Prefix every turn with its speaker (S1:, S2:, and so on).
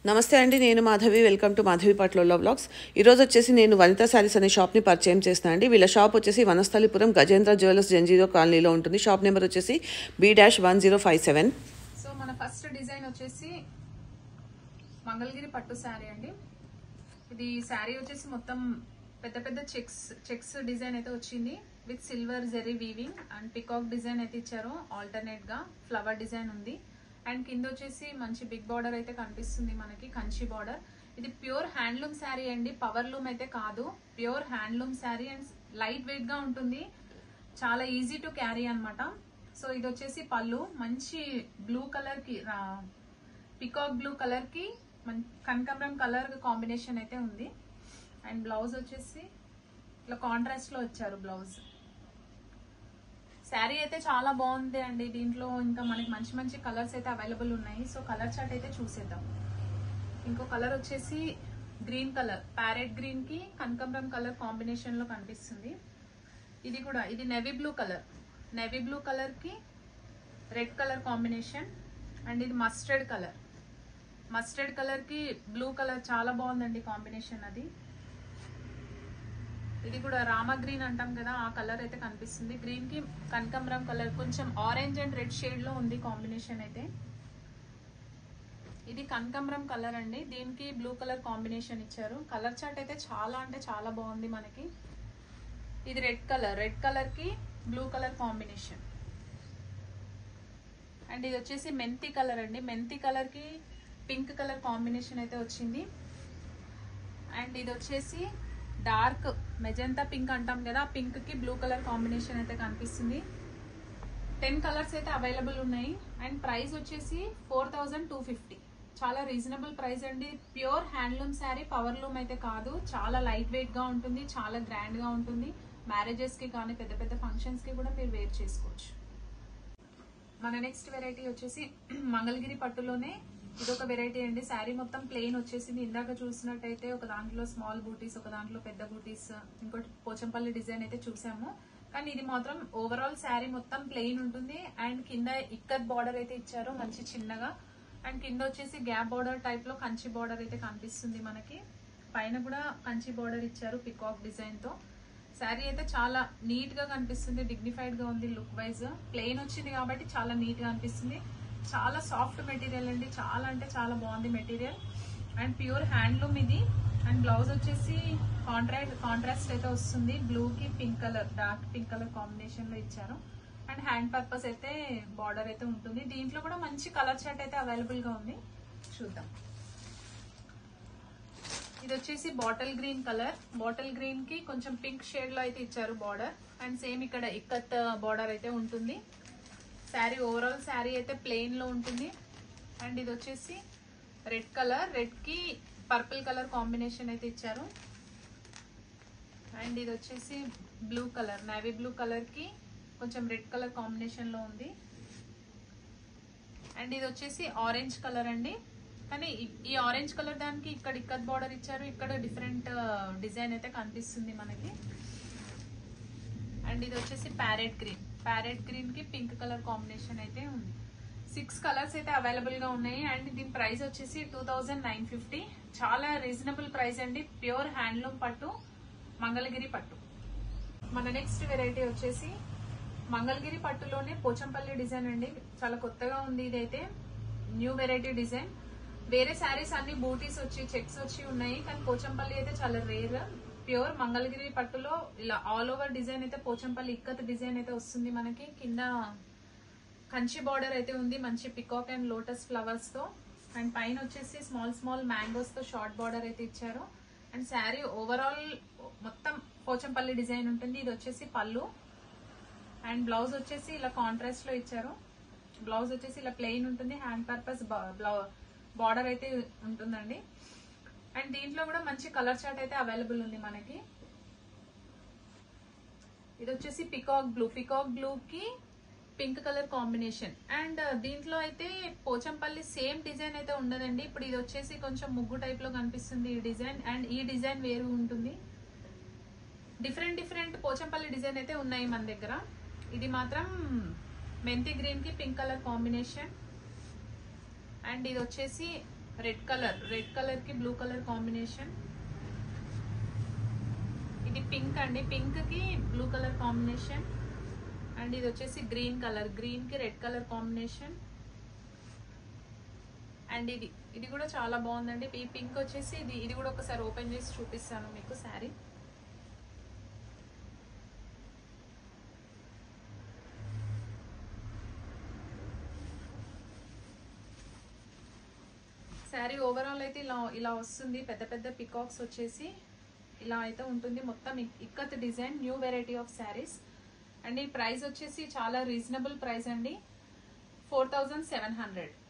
S1: నమస్తే అండి నేను మాధవి వెల్కమ్ టు మాధవి పట్లలో బ్లాగ్స్ ఈరోజు వచ్చేసి నేను వనిత శారీస్ అనే షాప్ని పరిచయం చేస్తాను అండి వీళ్ళ షాప్ వచ్చేసి వనస్థలిపురం గజేంద్ర జ్యువెలర్స్ జంజీరో కాలనీలో ఉంటుంది షాప్ నెంబర్ వచ్చేసి B dash one zero five seven
S2: so మన ఫస్ట్ డిజైన్ వచ్చేసి మంగళగిరి పట్టు శారీ అండి ఇది శారీ వచ్చేసి మొత్తం పెద్ద పెద్ద చెక్స్ చెక్స్ డిజైన్ అయితే వచ్చింది with silver zari weaving and peacock design అయితే ఇచ్చారు ఆల్టర్నేట్ గా ఫ్లవర్ డిజైన్ ఉంది అండ్ కింద వచ్చేసి మంచి బిగ్ బార్డర్ అయితే కనిపిస్తుంది మనకి కంచి బార్డర్ ఇది ప్యూర్ హ్యాండ్లూమ్ శారీ అండి పవర్ లూమ్ అయితే కాదు pure handloom sari and light weight గా ఉంటుంది చాలా ఈజీ టు క్యారీ అన్నమాట సో ఇది వచ్చేసి పళ్ళు మంచి బ్లూ కలర్ కి పికాక్ బ్లూ కలర్ కి మన్- కనకాంబరం కలర్ కాంబినేషన్ అయితే ఉంది అండ్ బ్లౌజ్ వచ్చేసి ఇట్లా కాంట్రాస్ట్ లో వచ్చారు బ్లౌజ్ శారీ అయితే చాలా బాగుంది అండి దీంట్లో ఇంకా మనకి మంచి మంచి కలర్స్ అయితే అవైలబుల్ ఉన్నాయి సో కలర్ చార్ట్ అయితే చూసేద్దాం ఇంకో కలర్ వచ్చేసి గ్రీన్ కలర్ ప్యారెట్ గ్రీన్ కి కనకాంబరం కలర్ కాంబినేషన్ లో కనిపిస్తుంది ఇది కూడా ఇది navy blue colour navy blue colour కి రెడ్ కలర్ కాంబినేషన్ అండ్ ఇది మస్టర్డ్ కలర్ మస్టర్డ్ కలర్ కి బ్లూ కలర్ చాలా బాగుందండి కాంబినేషన్ అది ఇది కూడా రామ గ్రీన్ అంటాం కదా ఆ కలర్ అయితే కనిపిస్తుంది గ్రీన్ కి కనకాంబరం కలర్ కొంచెం ఆరెంజ్ అండ్ రెడ్ షేడ్ లో ఉంది కాంబినేషన్ అయితే ఇది కనకాంబరం కలర్ అండి దీనికి బ్లూ కలర్ కాంబినేషన్ ఇచ్చారు కలర్ చార్ట్ అయితే చాలా అంటే చాలా బాగుంది మనకి ఇది రెడ్ కలర్ రెడ్ కలర్ కి బ్లూ కలర్ కాంబినేషన్ అండ్ ఇది వచ్చేసి మెంతి కలర్ అండి మెంతి కలర్ కి పింక్ కలర్ కాంబినేషన్ అయితే వచ్చింది అండ్ ఇది వచ్చేసి డార్క్ మెజంతా పింక్ అంటాం కదా ఆ పింక్ కి బ్లూ కలర్ కాంబినేషన్ అయితే కనిపిస్తుంది టెన్ కలర్స్ అయితే అవైలబుల్ ఉన్నాయి అండ్ ప్రైస్ వచ్చేసి ఫోర్ థౌజండ్ టూ ఫిఫ్టీ చాలా రీజనబుల్ ప్రైస్ అండి pure handloom sari power loom అయితే కాదు చాలా లైట్ వెయిట్ గా ఉంటుంది చాలా గ్రాండ్ గా ఉంటుంది మ్యారేజెస్ కి కానీ పెద్ద పెద్ద ఫంక్షన్స్ కి కూడా మీరు వేర్ చేసుకోవచ్చు మన నెక్స్ట్ వెరైటీ వచ్చేసి మంగళగిరి పట్టులోనే ఇదొక వెరైటీ అండి శారీ మొత్తం ప్లెయిన్ వచ్చేసింది ఇందాక చూసినట్టయితే ఒక దాంట్లో స్మాల్ బూటీస్ ఒక దాంట్లో పెద్ద బూటీస్ ఇంకోటి పోచంపల్లి డిజైన్ అయితే చూసాము కానీ ఇది మాత్రం ఓవరాల్ శారీ మొత్తం ప్లెయిన్ ఉంటుంది అండ్ కింద ఇక్కత్ బార్డర్ అయితే ఇచ్చారు మంచి చిన్నగా అండ్ కింద వచ్చేసి గ్యాప్ బార్డర్ టైప్ లో కంచి బార్డర్ అయితే కనిపిస్తుంది మనకి పైన కూడా కంచి బార్డర్ ఇచ్చారు పికాక్ డిజైన్ తో శారీ అయితే చాలా నీట్ గా కనిపిస్తుంది డిగ్నిఫైడ్ గా ఉంది లుక్ వైజ్ ప్లెయిన్ వచ్చింది కాబట్టి చాలా నీట్ గా అనిపిస్తుంది చాలా సాఫ్ట్ మెటీరియల్ అండి చాలా అంటే చాలా బాగుంది మెటీరియల్ అండ్ ప్యూర్ హ్యాండ్లూమ్ ఇది అండ్ బ్లౌజ్ వచ్చేసి కాంట్రాక్ట్ కాంట్రాస్ట్ అయితే వస్తుంది బ్లూ కి pink colour dark pink colour combination లో ఇచ్చారు అండ్ హ్యాండ్ పర్పస్ అయితే బార్డర్ అయితే ఉంటుంది దీంట్లో కూడా మంచి కలర్ చార్ట్ అయితే అవైలబుల్ గా ఉంది చూద్దాం ఇది వచ్చేసి bottle green colour bottle green కి కొంచెం పింక్ షేడ్ లో అయితే ఇచ్చారు బార్డర్ అండ్ సేమ్ ఇక్కడ ఇక్కత్ బార్డర్ అయితే ఉంటుంది శారీ ఓవరాల్ శారీ అయితే ప్లెయిన్ లో ఉంటుంది అండ్ ఇది వచ్చేసి రెడ్ కలర్ రెడ్ కి పర్పుల్ కలర్ కాంబినేషన్ అయితే ఇచ్చారు అండ్ ఇది వచ్చేసి blue colour navy blue colour కి కొంచెం రెడ్ కలర్ కాంబినేషన్ లో ఉంది అండ్ ఇది వచ్చేసి ఆరెంజ్ కలర్ అండి కానీ ఈ- ఈ ఆరెంజ్ కలర్ దానికి ఇక్కడ ఇక్కత్ బార్డర్ ఇచ్చారు ఇక్కడ డిఫరెంట్ డిజైన్ అయితే కనిపిస్తుంది మనకి అండ్ ఇది వచ్చేసి ప్యారెట్ గ్రీన్ ప్యారెట్ గ్రీన్ కి పింక్ కలర్ కాంబినేషన్ అయితే ఉంది సిక్స్ కలర్స్ అయితే అవైలబుల్ గా ఉన్నాయి అండ్ దీని ప్రైస్ వచ్చేసి టూ నైన్ ఫిఫ్టీ చాలా రీజనబుల్ ప్రైస్ అండి ప్యూర్ హ్యాండ్లూమ్ పట్టు మంగళగిరి పట్టు మన నెక్స్ట్ వెరైటీ వచ్చేసి మంగళగిరి పట్టులోనే పోచంపల్లి డిజైన్ అండి చాలా కొత్తగా ఉంది ఇదైతే న్యూ వెరైటీ డిజైన్ వేరే శారీస్ అన్ని బూటీస్ వచ్చి చెక్స్ వచ్చి ఉన్నాయి కానీ పోచంపల్లి అయితే చాలా రేర్ ప్యూర్ మంగళగిరి పట్టులో ఇలా ఆల్ ఓవర్ డిజైన్ అయితే పోచంపల్లి ఇక్కత్ డిజైన్ అయితే వస్తుంది మనకి కింద కంచి బార్డర్ అయితే ఉంది మంచి పికాక్ అండ్ లోటస్ ఫ్లవర్స్ తో అండ్ పైన వచ్చేసి స్మాల్ స్మాల్ మ్యాంగోస్ తో షార్ట్ బార్డర్ అయితే ఇచ్చారు అండ్ శారీ ఓవరాల్ మొత్తం పోచంపల్లి డిజైన్ ఉంటుంది ఇది వచ్చేసి పళ్ళు అండ్ బ్లౌజ్ వచ్చేసి ఇలా కాంట్రాస్ట్ లో ఇచ్చారు బ్లౌజ్ వచ్చేసి ఇలా ప్లెయిన్ ఉంటుంది హ్యాండ్ పర్పస్ బార్డర్ అయితే ఉంటుందండి అండ్ దీంట్లో కూడా మంచి కలర్ చార్ట్ అయితే అవైలబుల్ ఉంది మనకి ఇది వచ్చేసి పికాక్ బ్లూ పికాక్ బ్లూ కి పింక్ కలర్ కాంబినేషన్ అండ్ దీంట్లో అయితే పోచంపల్లి సేమ్ డిజైన్ అయితే ఉండదండి ఇప్పుడు ఇది వచ్చేసి కొంచెం ముగ్గు టైప్ లో కనిపిస్తుంది ఈ డిజైన్ అండ్ ఈ డిజైన్ వేరు ఉంటుంది డిఫరెంట్ డిఫరెంట్ పోచంపల్లి డిజైన్ అయితే ఉన్నాయి మన దగ్గర ఇది మాత్రం మెంతి గ్రీన్ కి పింక్ కలర్ కాంబినేషన్ అండ్ ఇది వచ్చేసి రెడ్ కలర్ రెడ్ కలర్ కి బ్లూ కలర్ కాంబినేషన్ ఇది పింక్ అండి పింక్ కి బ్లూ కలర్ కాంబినేషన్ అండ్ ఇది వచ్చేసి గ్రీన్ కలర్ గ్రీన్ కి రెడ్ కలర్ కాంబినేషన్ అండ్ ఇది ఇది కూడా చాలా బాగుందండి ఈ పింక్ వచ్చేసి ఇది ఇది కూడా ఒకసారి ఓపెన్ చేసి చూపిస్తాను మీకు శారీ శారీ ఓవరాల్ అయితే ఇలా ఇలా వస్తుంది పెద్ద పెద్ద పికాక్స్ వచ్చేసి ఇలా అయితే ఉంటుంది మొత్తం ఇక్- ikat design new variety of saris and ఈ ప్రైస్ వచ్చేసి చాలా రీజనబుల్ ప్రైస్ అండి ఫోర్ థౌజండ్ సెవెన్ హండ్రెడ్